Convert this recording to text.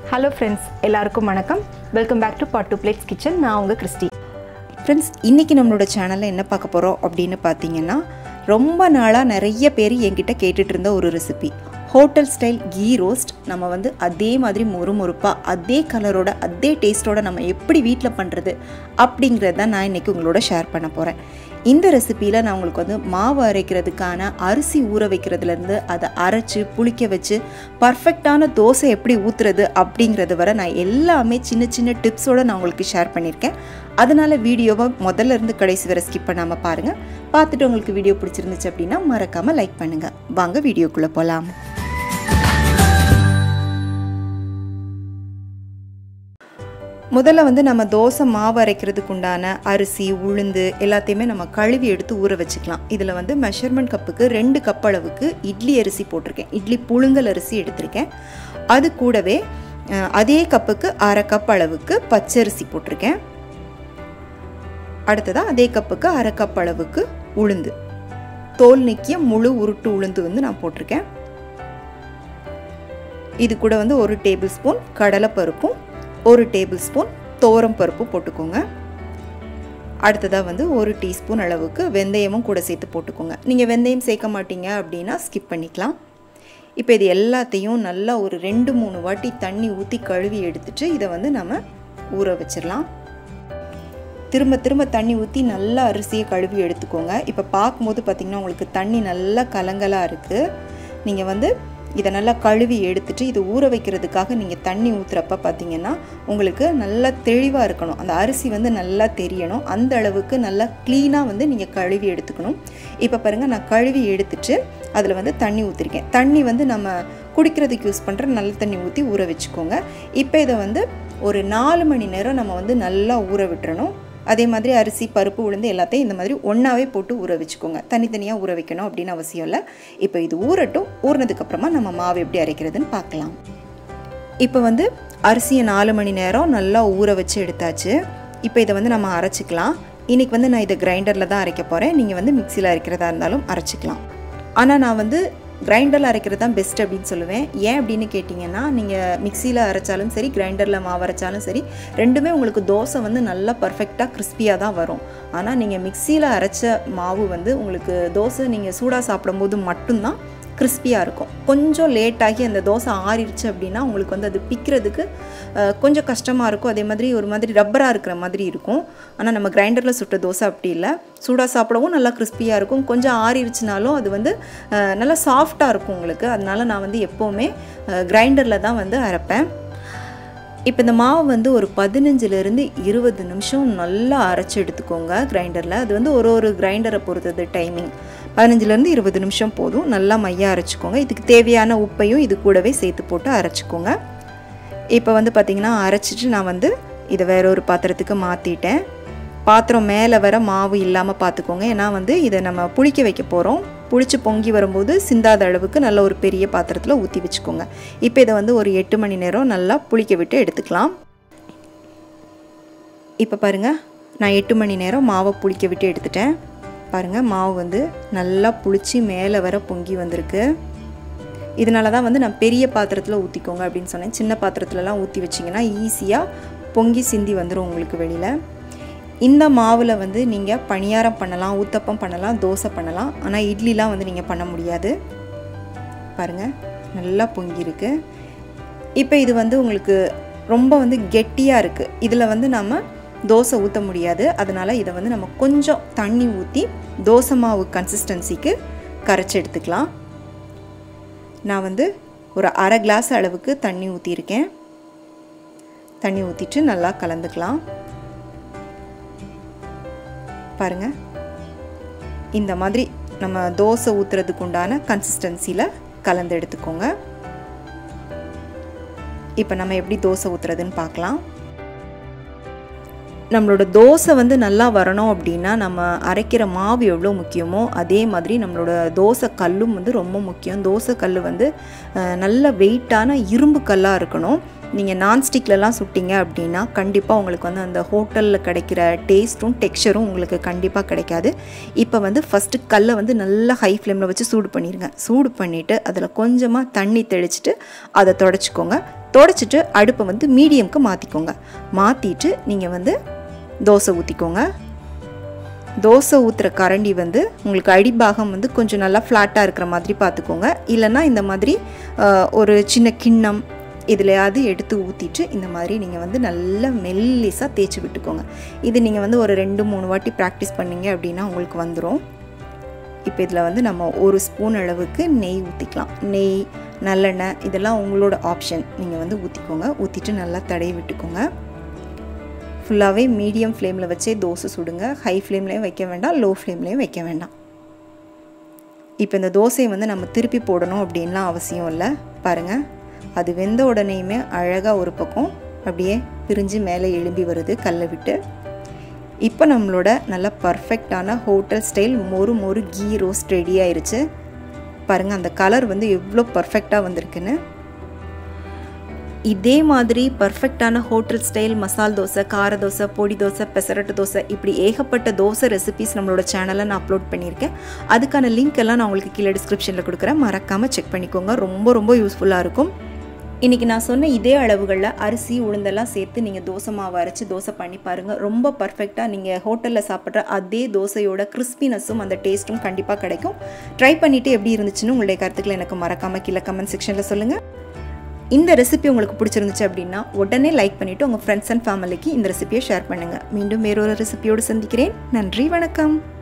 hello friends எல்லாருக்கும் வணக்கம் welcome back to pot to plates kitchen நான் உங்கள் கிறிஸ்டி ஃப்ரெண்ட்ஸ் இன்றைக்கி நம்மளோட சேனலில் என்ன பார்க்க போகிறோம் அப்படின்னு பார்த்தீங்கன்னா ரொம்ப நாளாக நிறைய பேர் என்கிட்ட கேட்டுட்டு இருந்த ஒரு recipe hotel style ghee roast நம்ம வந்து அதே மாதிரி மொறுமொறுப்பாக அதே கலரோட அதே டேஸ்ட்டோட நம்ம எப்படி வீட்டில் பண்ணுறது அப்படிங்கிறத நான் இன்றைக்கி உங்களோட ஷேர் பண்ண போகிறேன் இந்த ரெசிப்பியில் நான் உங்களுக்கு வந்து மாவு அரைக்கிறதுக்கான அரிசி ஊற வைக்கிறதுலேருந்து அதை அரைச்சி புளிக்க வச்சு பர்ஃபெக்டான தோசை எப்படி ஊற்றுறது அப்படிங்கிறது வரை நான் எல்லாமே சின்ன சின்ன டிப்ஸோடு நான் உங்களுக்கு ஷேர் பண்ணியிருக்கேன் அதனால் வீடியோவை முதல்ல இருந்து கடைசி வரை ஸ்கிப் பண்ணாமல் பாருங்கள் பார்த்துட்டு உங்களுக்கு வீடியோ பிடிச்சிருந்துச்சு அப்படின்னா மறக்காமல் லைக் பண்ணுங்கள் வாங்க வீடியோக்குள்ளே போகலாம் முதல்ல வந்து நம்ம தோசை மாவு அரைக்கிறதுக்கு உண்டான அரிசி உளுந்து எல்லாத்தையுமே நம்ம கழுவி எடுத்து ஊற வச்சுக்கலாம் இதில் வந்து மெஷர்மெண்ட் கப்புக்கு ரெண்டு கப் அளவுக்கு இட்லி அரிசி போட்டிருக்கேன் இட்லி புழுங்கல் அரிசி எடுத்திருக்கேன் அது கூடவே அஹ், அதே கப்புக்கு அரை கப் அளவுக்கு பச்சரிசி போட்டிருக்கேன் அடுத்ததாக அதே கப்புக்கு அரை கப் அளவுக்கு உளுந்து தோல் நீக்கிய முழு உருட்டு உளுந்து வந்து நான் போட்டிருக்கேன் இது கூட வந்து ஒரு டேபிள் ஸ்பூன் கடலைப்பருப்பும் ஒரு டேபிள் ஸ்பூன் தோரம் பருப்பு போட்டுக்கோங்க அடுத்ததாக வந்து ஒரு டீஸ்பூன் அளவுக்கு வெந்தயமும் கூட சேர்த்து போட்டுக்கோங்க நீங்கள் வெந்தயம் சேர்க்க மாட்டீங்க அப்படின்னா ஸ்கிப் பண்ணிக்கலாம் இப்போ இது எல்லாத்தையும் நல்லா ஒரு ரெண்டு மூணு வாட்டி தண்ணி ஊற்றி கழுவி எடுத்துட்டு இதை வந்து நம்ம ஊற வச்சிடலாம் திரும்ப திரும்ப தண்ணி ஊற்றி நல்லா அரிசியை கழுவி எடுத்துக்கோங்க இப்போ பார்க்கும்போது பார்த்திங்கன்னா உங்களுக்கு தண்ணி நல்லா கலங்கலாக இருக்குது நீங்கள் வந்து இதை நல்லா கழுவி எடுத்துட்டு இது ஊற வைக்கிறதுக்காக நீங்கள் தண்ணி ஊற்றுறப்ப பார்த்தீங்கன்னா உங்களுக்கு நல்லா தெளிவாக இருக்கணும் அந்த அரிசி வந்து நல்லா தெரியணும் அந்த அளவுக்கு நல்லா க்ளீனாக வந்து நீங்கள் கழுவி எடுத்துக்கணும் இப்போ பாருங்கள் நான் கழுவி எடுத்துட்டு அதில் வந்து தண்ணி ஊற்றிருக்கேன் தண்ணி வந்து நம்ம குடிக்கிறதுக்கு யூஸ் பண்ணுற நல்ல தண்ணி ஊற்றி ஊற வச்சுக்கோங்க இப்போ இதை வந்து ஒரு நாலு மணி நேரம் நம்ம வந்து நல்லா ஊற விட்டுறணும் அதே மாதிரி அரிசி பருப்பு உளுந்து எல்லாத்தையும் இந்த மாதிரி ஒன்றாவே போட்டு ஊற வச்சுக்கோங்க தனித்தனியாக ஊற வைக்கணும் அப்படின்னு அவசியம் இல்லை இப்போ இது ஊறட்டும் ஊறினதுக்கப்புறமா நம்ம மாவு எப்படி அரைக்கிறதுன்னு பார்க்கலாம் இப்போ வந்து அரிசியை நாலு மணி நேரம் நல்லா ஊற வச்சு எடுத்தாச்சு இப்போ இதை வந்து நம்ம அரைச்சிக்கலாம் இன்றைக்கி வந்து நான் இதை கிரைண்டரில் தான் அரைக்க போகிறேன் நீங்கள் வந்து மிக்சியில் அரைக்கிறதா இருந்தாலும் அரைச்சிக்கலாம் ஆனால் நான் வந்து கிரைண்டரில் அரைக்கிறது தான் பெஸ்ட் அப்படின்னு சொல்லுவேன் ஏன் அப்படின்னு கேட்டிங்கன்னா நீங்கள் மிக்சியில் அரைச்சாலும் சரி கிரைண்டரில் மாவு அரைச்சாலும் சரி ரெண்டுமே உங்களுக்கு தோசை வந்து நல்லா பர்ஃபெக்டாக கிறிஸ்பியாக தான் வரும் ஆனால் நீங்கள் மிக்சியில் அரைச்ச மாவு வந்து உங்களுக்கு தோசை நீங்கள் சூடாக சாப்பிடும்போது மட்டும்தான் கிறிஸ்பியாக இருக்கும் கொஞ்சம் லேட்டாகி அந்த தோசை ஆறிடுச்சு அப்படின்னா உங்களுக்கு வந்து அது பிக்கிறதுக்கு அஹ், கொஞ்சம் கஷ்டமாக இருக்கும் அதே மாதிரி ஒரு மாதிரி ரப்பராக இருக்கிற மாதிரி இருக்கும் ஆனால் நம்ம கிரைண்டரில் சுட்ட தோசை அப்படி இல்லை சூடாக சாப்பிடவும் நல்லா கிறிஸ்பியாக இருக்கும் கொஞ்சம் ஆறிடுச்சுனாலும் அது வந்து அஹ், நல்லா சாஃப்டாக இருக்கும் உங்களுக்கு அதனால நான் வந்து எப்போவுமே கிரைண்டரில் தான் வந்து அரைப்பேன் இப்போ இந்த மாவு வந்து ஒரு பதினஞ்சுலேருந்து இருபது நிமிஷம் நல்லா அரைச்சி எடுத்துக்கோங்க கிரைண்டரில் அது வந்து ஒரு ஒரு கிரைண்டரை பொறுத்தது டைமிங் பதினஞ்சுலேருந்து இருபது நிமிஷம் போதும் நல்லா மையாக அரைச்சிக்கோங்க இதுக்கு தேவையான உப்பையும் இது கூடவே சேர்த்து போட்டு அரைச்சிக்கோங்க இப்போ வந்து பார்த்திங்கன்னா அரைச்சிட்டு நான் வந்து இதை வேற ஒரு பாத்திரத்துக்கு மாற்றிட்டேன் பாத்திரம் மேலே வர மாவு இல்லாமல் பார்த்துக்கோங்க ஏன்னா வந்து இதை நம்ம புளிக்க வைக்க போகிறோம் புளிச்சு பொங்கி வரும்போது சிந்தாத அளவுக்கு நல்ல ஒரு பெரிய பாத்திரத்தில் ஊற்றி வச்சுக்கோங்க இப்போ இதை வந்து ஒரு எட்டு மணி நேரம் நல்லா புளிக்க விட்டு எடுத்துக்கலாம் இப்போ பாருங்கள் நான் எட்டு மணி நேரம் மாவை புளிக்க விட்டு எடுத்துட்டேன் பாருங்கள் மாவு வந்து நல்லா புளிச்சு மேலே வர பொங்கி வந்திருக்கு இதனால தான் வந்து நான் பெரிய பாத்திரத்தில் ஊற்றிக்கோங்க அப்படின்னு சொன்னேன் சின்ன பாத்திரத்துலலாம் ஊற்றி வச்சிங்கன்னா ஈஸியாக பொங்கி சிந்தி வந்துடும் உங்களுக்கு வெளியில் இந்த மாவில் வந்து நீங்கள் பணியாரம் பண்ணலாம் ஊத்தப்பம் பண்ணலாம் தோசை பண்ணலாம் ஆனால் இட்லிலாம் வந்து நீங்கள் பண்ண முடியாது பாருங்கள் நல்லா பொங்கியிருக்கு இப்போ இது வந்து உங்களுக்கு ரொம்ப வந்து கெட்டியாக இருக்குது இதில் வந்து நம்ம தோசை ஊற்ற முடியாது அதனால் இதை வந்து நம்ம கொஞ்சம் தண்ணி ஊற்றி தோசை மாவு கன்சிஸ்டன்சிக்கு கரைச்சி எடுத்துக்கலாம் நான் வந்து ஒரு அரை கிளாஸ் அளவுக்கு தண்ணி ஊற்றியிருக்கேன் தண்ணி ஊற்றிட்டு நல்லா கலந்துக்கலாம் பாருங்கள் இந்த மாதிரி நம்ம தோசை ஊற்றுறதுக்கு உண்டான கன்சிஸ்டன்சியில் கலந்து எடுத்துக்கோங்க இப்போ நம்ம எப்படி தோசை ஊற்றுறதுன்னு பார்க்கலாம் நம்மளோட தோசை வந்து நல்லா வரணும் அப்படின்னா நம்ம அரைக்கிற மாவு எவ்வளோ முக்கியமோ அதே மாதிரி நம்மளோட தோசை கல்லும் வந்து ரொம்ப முக்கியம் தோசை கல் வந்து அஹ், நல்ல வெயிட்டான இரும்பு கல்லாக இருக்கணும் நீங்கள் நான்ஸ்டிக்லலாம் சுட்டிங்க அப்படின்னா கண்டிப்பாக உங்களுக்கு வந்து அந்த ஹோட்டலில் கிடைக்கிற டேஸ்ட்டும் டெக்ஸ்சரும் உங்களுக்கு கண்டிப்பாக கிடைக்காது இப்போ வந்து ஃபஸ்ட்டு கல்லை வந்து நல்லா ஹை ஃப்ளேமில் வச்சு சூடு பண்ணிடுங்க சூடு பண்ணிவிட்டு அதில் கொஞ்சமாக தண்ணி தெளிச்சிட்டு அதை தொடச்சிக்கோங்க தொடச்சிட்டு அடுப்பை வந்து மீடியம்க்கு மாற்றிக்கோங்க மாற்றிட்டு நீங்கள் வந்து தோசை ஊற்றிக்கோங்க தோசை ஊற்றுற கரண்டி வந்து உங்களுக்கு அடிபாகம் வந்து கொஞ்சம் நல்லா ஃப்ளாட்டாக இருக்கிற மாதிரி பார்த்துக்கோங்க இல்லைன்னா இந்த மாதிரி ஒரு சின்ன கிண்ணம் இதுலையாவது எடுத்து ஊற்றிட்டு இந்த மாதிரி நீங்கள் வந்து நல்லா மெல்லிஸாக தேய்ச்சி விட்டுக்கோங்க இது நீங்கள் வந்து ஒரு ரெண்டு மூணு வாட்டி ப்ராக்டிஸ் பண்ணிங்க அப்படின்னா உங்களுக்கு வந்துடும் இப்போ இதில் வந்து நம்ம ஒரு ஸ்பூன் அளவுக்கு நெய் ஊற்றிக்கலாம் நெய் நல்லெண்ணெய் இதெல்லாம் உங்களோட ஆப்ஷன் நீங்கள் வந்து ஊற்றிக்கோங்க ஊற்றிட்டு நல்லா தடவி விட்டுக்கோங்க ஃபுல்லாகவே மீடியம் ஃப்ளேமில் வச்சே தோசை சுடுங்க ஹை ஃப்ளேம்லேயும் வைக்க வேண்டாம் லோ ஃப்ளேம்லேயும் வைக்க வேண்டாம் இப்போ இந்த தோசையை வந்து நம்ம திருப்பி போடணும் அப்படின்லாம் அவசியம் இல்லை பாருங்கள் அது வெந்த உடனேயுமே அழகாக ஒரு பக்கம் அப்படியே பிரிஞ்சு மேலே எழும்பி வருது கல்லை விட்டு இப்போ நம்மளோட நல்ல பர்ஃபெக்டான ஹோட்டல் ஸ்டைல் மொறு மொறு கீ ரோஸ்ட் ரெடி ஆயிருச்சு பாருங்கள் அந்த கலர் வந்து எவ்வளோ பர்ஃபெக்டாக வந்திருக்குன்னு இதே மாதிரி பர்ஃபெக்டான ஹோட்டல் ஸ்டைல் மசால் தோசை கார தோசை பொடி தோசை பெசரட்டு தோசை இப்படி ஏகப்பட்ட தோசை ரெசிபிஸ் நம்மளோட சேனலில் நான் அப்லோட் பண்ணியிருக்கேன் அதுக்கான லிங்க் எல்லாம் நான் உங்களுக்கு கீழே டிஸ்கிரிப்ஷனில் கொடுக்குறேன் மறக்காமல் செக் பண்ணிக்கோங்க ரொம்ப ரொம்ப யூஸ்ஃபுல்லாக இருக்கும் இன்றைக்கி நான் சொன்ன இதே அளவுகளில் அரிசி உளுந்தெல்லாம் சேர்த்து நீங்கள் தோசை மாவு அரைச்சி தோசை பண்ணி பாருங்கள் ரொம்ப பர்ஃபெக்டாக நீங்கள் ஹோட்டலில் சாப்பிட்ற அதே தோசையோட கிறிஸ்பினஸும் அந்த டேஸ்ட்டும் கண்டிப்பாக கிடைக்கும் ட்ரை பண்ணிவிட்டு எப்படி இருந்துச்சுன்னு உங்களுடைய கருத்துக்களை எனக்கு மறக்காமல் கீழே கமெண்ட் செக்ஷனில் சொல்லுங்கள் இந்த ரெசிபி உங்களுக்கு பிடிச்சிருந்துச்சு அப்படின்னா உடனே லைக் பண்ணிவிட்டு உங்கள் ஃப்ரெண்ட்ஸ் அண்ட் ஃபேமிலிக்கு இந்த ரெசிபியை ஷேர் பண்ணுங்கள் மீண்டும் வேறொரு ரெசிபியோடு சந்திக்கிறேன் நன்றி வணக்கம்